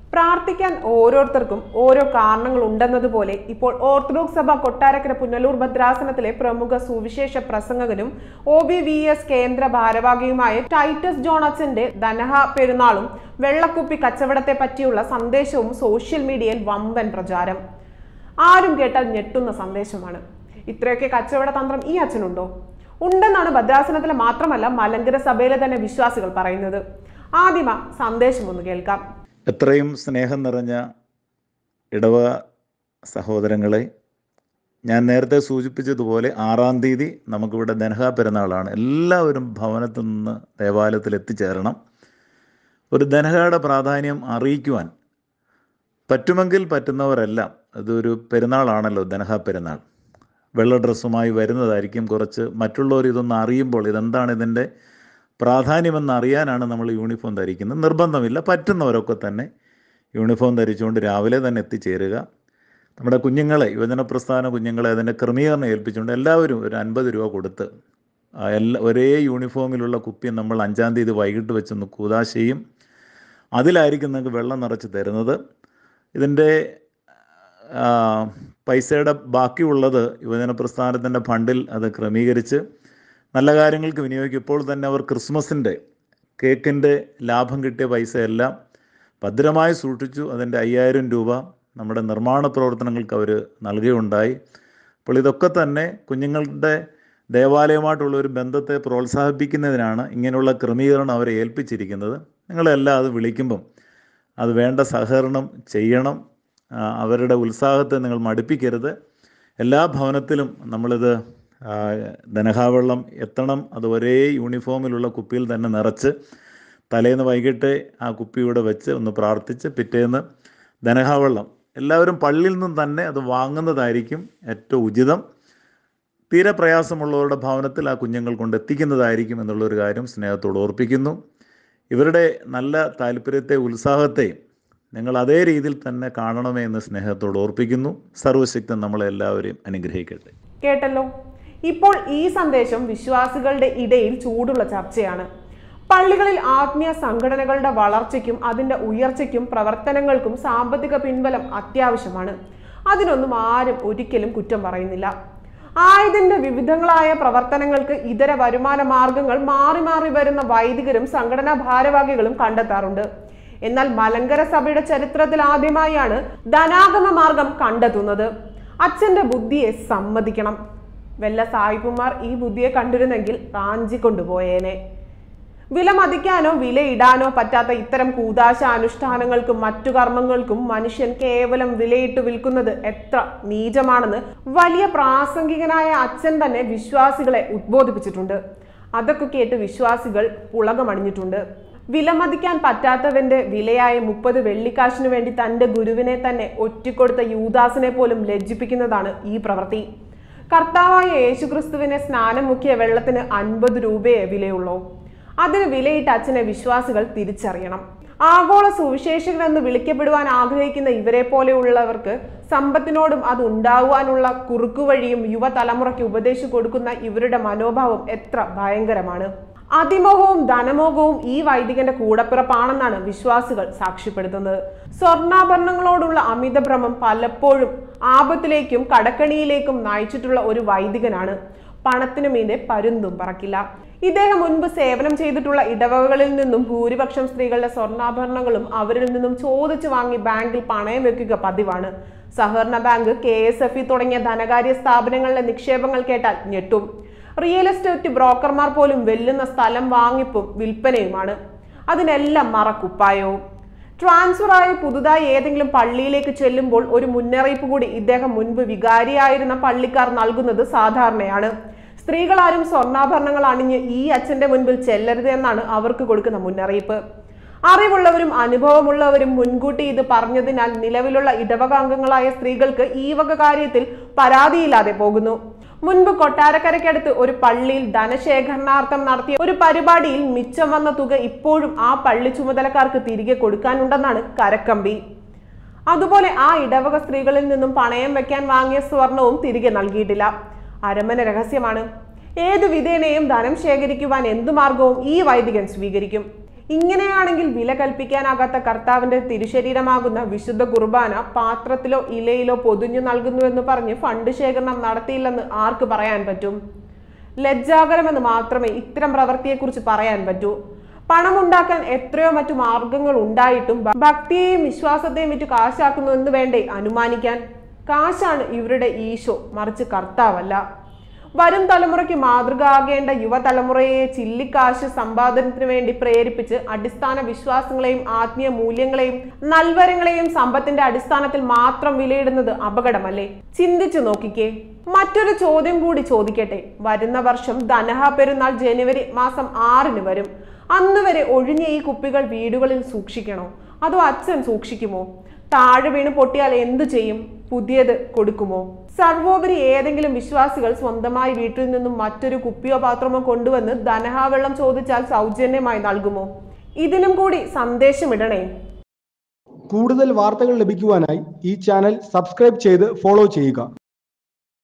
പ്രാർത്ഥിക്കാൻ ഓരോരുത്തർക്കും ഓരോ കാരണങ്ങൾ ഉണ്ടെന്നതുപോലെ ഇപ്പോൾ ഓർത്തഡോക്സ് സഭ കൊട്ടാരക്കര പുനലൂർ ഭദ്രാസനത്തിലെ പ്രമുഖ സുവിശേഷ പ്രസംഗകനും ഒ ബി വി എസ് കേന്ദ്ര ഭാരവാഹിയുമായ ടൈറ്റസ് ജോൺ അച്ഛന്റെ ധനഹ പെരുന്നാളും വെള്ളക്കുപ്പി കച്ചവടത്തെ പറ്റിയുള്ള സന്ദേശവും സോഷ്യൽ മീഡിയയിൽ വമ്പൻ പ്രചാരം ആരും കേട്ടാൽ ഞെട്ടുന്ന സന്ദേശമാണ് ഇത്രയൊക്കെ കച്ചവട തന്ത്രം ഈ അച്ഛനുണ്ടോ ഉണ്ടെന്നാണ് ഭദ്രാസനത്തിലെ മാത്രമല്ല മലങ്കര സഭയിലെ തന്നെ വിശ്വാസികൾ പറയുന്നത് ആദ്യമ സന്ദേശം ഒന്ന് കേൾക്കാം എത്രയും സ്നേഹം നിറഞ്ഞ ഇടവ സഹോദരങ്ങളെ ഞാൻ നേരത്തെ സൂചിപ്പിച്ചതുപോലെ ആറാം തീയതി നമുക്കിവിടെ ദനഹ പെരുന്നാളാണ് എല്ലാവരും ഭവനത്തിൽ നിന്ന് ദേവാലയത്തിൽ എത്തിച്ചേരണം ഒരു ദനഹയുടെ പ്രാധാന്യം അറിയിക്കുവാൻ പറ്റുമെങ്കിൽ പറ്റുന്നവരെല്ലാം അതൊരു പെരുന്നാളാണല്ലോ ദനഹ പെരുന്നാൾ വെള്ള ഡ്രസ്സുമായി വരുന്നതായിരിക്കും കുറച്ച് മറ്റുള്ളവർ ഇതൊന്ന് അറിയുമ്പോൾ ഇതെന്താണ് ഇതിൻ്റെ പ്രാധാന്യമെന്ന് അറിയാനാണ് നമ്മൾ യൂണിഫോം ധരിക്കുന്നത് നിർബന്ധമില്ല പറ്റുന്നവരൊക്കെ തന്നെ യൂണിഫോം ധരിച്ചുകൊണ്ട് രാവിലെ തന്നെ എത്തിച്ചേരുക നമ്മുടെ കുഞ്ഞുങ്ങളെ യുവജന പ്രസ്ഥാന കുഞ്ഞുങ്ങളെ അതിൻ്റെ ക്രമീകരണം ഏൽപ്പിച്ചുകൊണ്ട് എല്ലാവരും ഒരു അൻപത് രൂപ കൊടുത്ത് ആ എല്ലാ ഒരേ യൂണിഫോമിലുള്ള കുപ്പി നമ്മൾ അഞ്ചാം തീയതി വൈകിട്ട് വെച്ചൊന്ന് കൂതാശ ചെയ്യും അതിലായിരിക്കും നിങ്ങൾക്ക് വെള്ളം നിറച്ച് തരുന്നത് ഇതിൻ്റെ ആ, പൈസയുടെ ബാക്കിയുള്ളത് യുവജന പ്രസ്ഥാനത്തിൻ്റെ ഫണ്ടിൽ അത് ക്രമീകരിച്ച് നല്ല കാര്യങ്ങൾക്ക് വിനിയോഗിക്കും ഇപ്പോൾ തന്നെ അവർ ക്രിസ്മസിൻ്റെ കേക്കിൻ്റെ ലാഭം കിട്ടിയ പൈസയെല്ലാം ഭദ്രമായി സൂക്ഷിച്ചു അതിൻ്റെ അയ്യായിരം രൂപ നമ്മുടെ നിർമ്മാണ പ്രവർത്തനങ്ങൾക്ക് അവർ നൽകുകയുണ്ടായി അപ്പോൾ ഇതൊക്കെ തന്നെ കുഞ്ഞുങ്ങളുടെ ദേവാലയമായിട്ടുള്ള ഒരു ബന്ധത്തെ പ്രോത്സാഹിപ്പിക്കുന്നതിനാണ് ഇങ്ങനെയുള്ള ക്രമീകരണം അവരെ ഏൽപ്പിച്ചിരിക്കുന്നത് നിങ്ങളെല്ലാം അത് വിളിക്കുമ്പം അത് വേണ്ട സഹകരണം ചെയ്യണം ആ, അവരുടെ ഉത്സാഹത്തെ നിങ്ങൾ മടുപ്പിക്കരുത് എല്ലാ ഭവനത്തിലും നമ്മളിത് ആ, ധനഹാവെള്ളം എത്തണം അത് ഒരേ യൂണിഫോമിലുള്ള കുപ്പിയിൽ തന്നെ നിറച്ച് തലേന്ന് വൈകിട്ട് ആ കുപ്പിയുടെ വെച്ച് ഒന്ന് പ്രാർത്ഥിച്ച് പിറ്റേന്ന് ധനഹാവെള്ളം എല്ലാവരും പള്ളിയിൽ നിന്നും തന്നെ അത് വാങ്ങുന്നതായിരിക്കും ഏറ്റവും ഉചിതം തീരെ പ്രയാസമുള്ളവരുടെ ഭവനത്തിൽ ആ കുഞ്ഞുങ്ങൾ കൊണ്ട് എത്തിക്കുന്നതായിരിക്കും എന്നുള്ളൊരു കാര്യം സ്നേഹത്തോട് ഓർപ്പിക്കുന്നു ഇവരുടെ നല്ല താല്പര്യത്തെ ഉത്സാഹത്തെ നിങ്ങൾ അതേ രീതിയിൽ തന്നെ കാണണമേ എന്ന് സ്നേഹത്തോട് ഓർപ്പിക്കുന്നു സർവശക്തൻ നമ്മളെ എല്ലാവരെയും അനുഗ്രഹിക്കട്ടെ കേട്ടല്ലോ ഇപ്പോൾ ഈ സന്ദേശം വിശ്വാസികളുടെ ഇടയിൽ ചൂടുള്ള ചർച്ചയാണ് പള്ളികളിൽ ആത്മീയ സംഘടനകളുടെ വളർച്ചയ്ക്കും അതിന്റെ ഉയർച്ചയ്ക്കും പ്രവർത്തനങ്ങൾക്കും സാമ്പത്തിക പിൻബലം അത്യാവശ്യമാണ് അതിനൊന്നും ആരും ഒരിക്കലും കുറ്റം പറയുന്നില്ല ആയതിന്റെ വിവിധങ്ങളായ പ്രവർത്തനങ്ങൾക്ക് ഇതര വരുമാന മാർഗങ്ങൾ മാറി മാറി വരുന്ന വൈദികരും സംഘടനാ ഭാരവാഹികളും കണ്ടെത്താറുണ്ട് എന്നാൽ മലങ്കര സഭയുടെ ചരിത്രത്തിൽ ആദ്യമായാണ് ധനാഗമ മാർഗം കണ്ടെത്തുന്നത് അച്ഛന്റെ ബുദ്ധിയെ സമ്മതിക്കണം വല്ല സായിപ്പുമാർ ഈ ബുദ്ധിയെ കണ്ടിരുന്നെങ്കിൽ റാഞ്ചി കൊണ്ടുപോയേനെ വില മതിക്കാനോ വിലയിടാനോ പറ്റാത്ത ഇത്തരം കൂതാശ അനുഷ്ഠാനങ്ങൾക്കും മറ്റു കർമ്മങ്ങൾക്കും മനുഷ്യൻ കേവലം വിലയിട്ട് വിൽക്കുന്നത് എത്ര നീചമാണെന്ന് വലിയ പ്രാസംഗികനായ അച്ഛൻ തന്നെ വിശ്വാസികളെ ഉദ്ബോധിപ്പിച്ചിട്ടുണ്ട് അതൊക്കെ കേട്ട് വിശ്വാസികൾ പുളകമണിഞ്ഞിട്ടുണ്ട് വിലമതിക്കാൻ പറ്റാത്തവന്റെ വിലയായ മുപ്പത് വെള്ളിക്കാശിനു വേണ്ടി തന്റെ ഗുരുവിനെ തന്നെ ഒറ്റിക്കൊടുത്ത യൂദാസിനെ പോലും ലജ്ജിപ്പിക്കുന്നതാണ് ഈ പ്രവൃത്തി കർത്താവായ യേശുക്രിസ്തുവിനെ സ്നാനം മുക്കിയ വെള്ളത്തിന് അൻപത് രൂപയെ വിലയുള്ളൂ അതിന് വിലയിട്ട അച്ഛനെ വിശ്വാസികൾ തിരിച്ചറിയണം ആഗോള സുവിശേഷകരെന്ന് വിളിക്കപ്പെടുവാൻ ആഗ്രഹിക്കുന്ന ഇവരെ പോലെയുള്ളവർക്ക് സമ്പത്തിനോടും അത് ഉണ്ടാകുവാനുള്ള കുറുക്കുവഴിയും യുവതലമുറയ്ക്ക് ഉപദേശിച്ചു കൊടുക്കുന്ന ഇവരുടെ മനോഭാവം എത്ര ഭയങ്കരമാണ് അതിമോഹവും ധനമോഹവും ഈ വൈദികന്റെ കൂടപ്പിറപ്പാണെന്നാണ് വിശ്വാസികൾ സാക്ഷ്യപ്പെടുത്തുന്നത് സ്വർണ്ണാഭരണങ്ങളോടുള്ള അമിതഭ്രമം പലപ്പോഴും ആപത്തിലേക്കും കടക്കണിയിലേക്കും നയിച്ചിട്ടുള്ള ഒരു വൈദികനാണ് പണത്തിനു മീതെ പരുന്തും പറക്കില്ല ഇദ്ദേഹം മുൻപ് സേവനം ചെയ്തിട്ടുള്ള ഇടവകകളിൽ നിന്നും ഭൂരിപക്ഷം സ്ത്രീകളുടെ സ്വർണ്ണാഭരണങ്ങളും അവരിൽ നിന്നും ചോദിച്ചു വാങ്ങി ബാങ്കിൽ പണയം വെക്കുക പതിവാണ് സഹകരണ bank K S F E തുടങ്ങിയ ധനകാര്യ സ്ഥാപനങ്ങളിലെ നിക്ഷേപങ്ങൾ കേട്ടാൽ ഞെട്ടും റിയൽ എസ്റ്റേറ്റ് ബ്രോക്കർമാർ പോലും വെല്ലുന്ന സ്ഥലം വാങ്ങിപ്പും വിൽപ്പനയുമാണ് അതിനെല്ലാം മറക്കുപ്പായവും ട്രാൻസ്ഫറായി പുതുതായി ഏതെങ്കിലും പള്ളിയിലേക്ക് ചെല്ലുമ്പോൾ ഒരു മുന്നറിയിപ്പ് കൂടി ഇദ്ദേഹം മുൻപ് വികാരിയായിരുന്ന പള്ളിക്കാർ നൽകുന്നത് സാധാരണയാണ് സ്ത്രീകളാരും സ്വർണ്ണാഭരണങ്ങൾ അണിഞ്ഞ് ഈ അച്ഛന്റെ മുൻപിൽ ചെല്ലരുത് എന്നാണ് അവർക്ക് കൊടുക്കുന്ന മുന്നറിയിപ്പ് അറിവുള്ളവരും അനുഭവമുള്ളവരും മുൻകൂട്ടി ഇത് പറഞ്ഞതിനാൽ നിലവിലുള്ള ഇടവക അംഗങ്ങളായ സ്ത്രീകൾക്ക് ഈ വക കാര്യത്തിൽ പരാതിയില്ലാതെ പോകുന്നു മുൻപ് കൊട്ടാരക്കരയ്ക്കടുത്ത് ഒരു പള്ളിയിൽ ധനശേഖരണാർത്ഥം നടത്തിയ ഒരു പരിപാടിയിൽ മിച്ചം വന്ന തുക ഇപ്പോഴും ആ പള്ളി ചുമതലക്കാർക്ക് തിരികെ കൊടുക്കാനുണ്ടെന്നാണ് കരക്കമ്പി അതുപോലെ ആ ഇടവക സ്ത്രീകളിൽ നിന്നും പണയം വെക്കാൻ വാങ്ങിയ സ്വർണവും തിരികെ നൽകിയിട്ടില്ല അരമന രഹസ്യമാണ് ഏതു വിധേനയും ധനം ശേഖരിക്കുവാൻ എന്തു മാർഗവും ഈ വൈദികൻ സ്വീകരിക്കും ഇങ്ങനെയാണെങ്കിൽ വില കൽപ്പിക്കാനാകാത്ത കർത്താവിന്റെ തിരുശരീരമാകുന്ന വിശുദ്ധ കുർബാന പാത്രത്തിലോ ഇലയിലോ പൊതിഞ്ഞു നൽകുന്നുവെന്ന് പറഞ്ഞ് ഫണ്ട് ശേഖരണം നടത്തിയില്ലെന്ന് ആർക്ക് പറയാൻ പറ്റും ലജ്ജാകരമെന്ന് മാത്രമേ ഇത്തരം പ്രവൃത്തിയെക്കുറിച്ച് പറയാൻ പറ്റൂ പണമുണ്ടാക്കാൻ എത്രയോ മറ്റു മാർഗങ്ങൾ ഉണ്ടായിട്ടും ഭ- ഭക്തിയെയും വിശ്വാസത്തെയും വിറ്റ് കാശാക്കുന്നു എന്ന് വേണ്ടേ അനുമാനിക്കാൻ കാശാണ് ഇവരുടെ ഈശോ മറിച്ച് കർത്താവല്ല വരും തലമുറയ്ക്ക് മാതൃക ആകേണ്ട യുവതലമുറയെ ചില്ലിക്കാശ് സമ്പാദനത്തിന് വേണ്ടി പ്രേരിപ്പിച്ച് അടിസ്ഥാന വിശ്വാസങ്ങളെയും ആത്മീയ മൂല്യങ്ങളെയും നൽവരങ്ങളെയും സമ്പത്തിന്റെ അടിസ്ഥാനത്തിൽ മാത്രം വിലയിടുന്നത് അപകടമല്ലേ ചിന്തിച്ചു നോക്കിക്കേ മറ്റൊരു ചോദ്യം കൂടി ചോദിക്കട്ടെ വരുന്ന വർഷം ധനഹ പെരുന്നാൾ ജനുവരി മാസം ആറിന് വരും അന്ന് വരെ ഒഴിഞ്ഞ ഈ കുപ്പികൾ വീടുകളിൽ സൂക്ഷിക്കണോ അതോ അച്ഛൻ സൂക്ഷിക്കുമോ താഴെ വീണ് പൊട്ടിയാൽ എന്തു ചെയ്യും പുതിയത് കൊടുക്കുമോ സർവോപരി ഏതെങ്കിലും വിശ്വാസികൾ സ്വന്തമായി വീട്ടിൽ നിന്നും മറ്റൊരു കുപ്പിയോ പാത്രമോ കൊണ്ടുവന്ന് ധനഹാ വെള്ളം ചോദിച്ചാൽ സൗജന്യമായി നൽകുമോ ഇതിനും കൂടി സന്ദേശമിടണേ കൂടുതൽ വാർത്തകൾ ലഭിക്കുവാനായി ഈ ചാനൽ സബ്സ്ക്രൈബ് ചെയ്ത് ഫോളോ ചെയ്യുക